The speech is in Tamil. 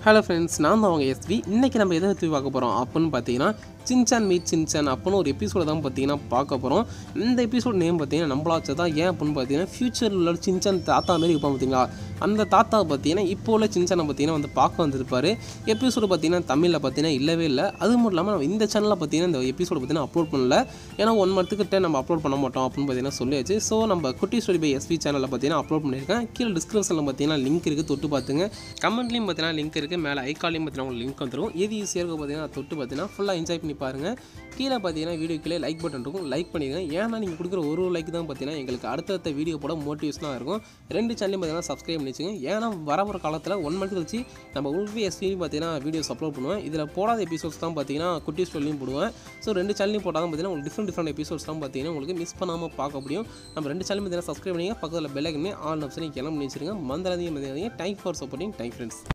ஹலோ ஃப்ரெண்ட்ஸ் நான் தான் அவங்க எஸ்வி இன்றைக்கி நம்ம எதை பற்றி பார்க்க போகிறோம் அப்படின்னு பார்த்தீங்கன்னா சின்சான் மீட் சின்சான் அப்படின்னு ஒரு எபிசோட தான் பார்த்தீங்கன்னா பார்க்க போகிறோம் இந்த எபிசோட் நேம் பார்த்தீங்கன்னா நம்மளாச்சு தான் ஏன் அப்படின்னு பார்த்தீங்கன்னா ஃபியூச்சரில் உள்ள சின்சான் தாத்தா மாரி இருப்பான் பார்த்தீங்களா அந்த தாத்தா பார்த்தீங்கன்னா இப்போ உள்ள சின்சானை பார்த்தீங்கன்னா வந்து பார்க்க வந்திருப்பாரு எபிசோடு பார்த்தீங்கன்னா தமிழில் பார்த்தீங்கன்னா இல்லவே இல்லை அது மட்டும் இல்லாமல் நம்ம இந்த சேனலில் பார்த்தீங்கன்னா இந்த எபிசோடு பார்த்தீங்கன்னா அப்லோட் பண்ணல ஏன்னா ஒன் மந்த்துக்கிட்ட நம்ம அப்லோட் பண்ண மாட்டோம் அப்படின்னு பார்த்தீங்கன்னா சொல்லியாச்சு ஸோ நம்ம குட்டி ஸ்டோரி பை எஸ்வி சேனலில் பார்த்தீங்கன்னா அப்லோட் பண்ணியிருக்கேன் கீழே டிஸ்கிரிப்ஷனில் பார்த்தீங்கன்னா லிங்க் இருக்குது தொட்டு பார்த்துங்க கமெண்ட்லையும் பார்த்தீங்கன்னா லிங்க் இருக்குது மேலே ஐக்காலையும் பார்த்தீங்கன்னா உங்களுக்கு லிங்க் வந்துடும் எது ஈஸியாக இருக்கும் பார்த்தீங்கன்னா தொட்டு பார்த்தீங்கன்னா ஃபுல்லாக என்ஜாய் பண்ணி பாருங்கள் கீழே பார்த்தீங்கன்னா வீடியோ கீழே லைக் பட்டன் இருக்கும் லைக் பண்ணிடுங்க ஏன்னா நீங்கள் கொடுக்குற ஒரு ஒரு லைக் தான் பார்த்தீங்கன்னா எங்களுக்கு அடுத்தடுத்த வீடியோ போட மோட்டிவேஷனாக இருக்கும் ரெண்டு சேனலையும் பார்த்தீங்கன்னா சப்ஸ்கிரைப் பண்ணி வச்சுங்க ஏன்னா வர ஒரு காலத்தில் ஒன் மந்த் கழிச்சு நம்ம உள்வி எஸ்வி பார்த்தீங்கன்னா வீடியோஸ் அப்லோட் பண்ணுவேன் இதில் போடாத எபிசோட்ஸ் தான் பார்த்தீங்கன்னா குட்டி ஸ்டோரிலையும் போடுவேன் ஸோ ரெண்டு சேனலையும் போட்டால் தான் பார்த்தீங்கன்னா உங்களுக்கு டிஃப்ரெண்ட் டிஃப்ரெண்ட் எபிசோட்ஸ் தான் பார்த்தீங்கன்னா உங்களுக்கு மிஸ் பண்ணாமல் பார்க்க முடியும் நம்ம ரெண்டு சேனல் பார்த்தீங்கன்னா சப்ஸ்கிரைப் பண்ணிங்க பக்கத்தில் பெல் ஐக்கனே ஆல் ஆப்ஷனையும் கிளம்பி வச்சிருங்க மந்திராதையும் மந்திராதையும் thank for supporting thank friends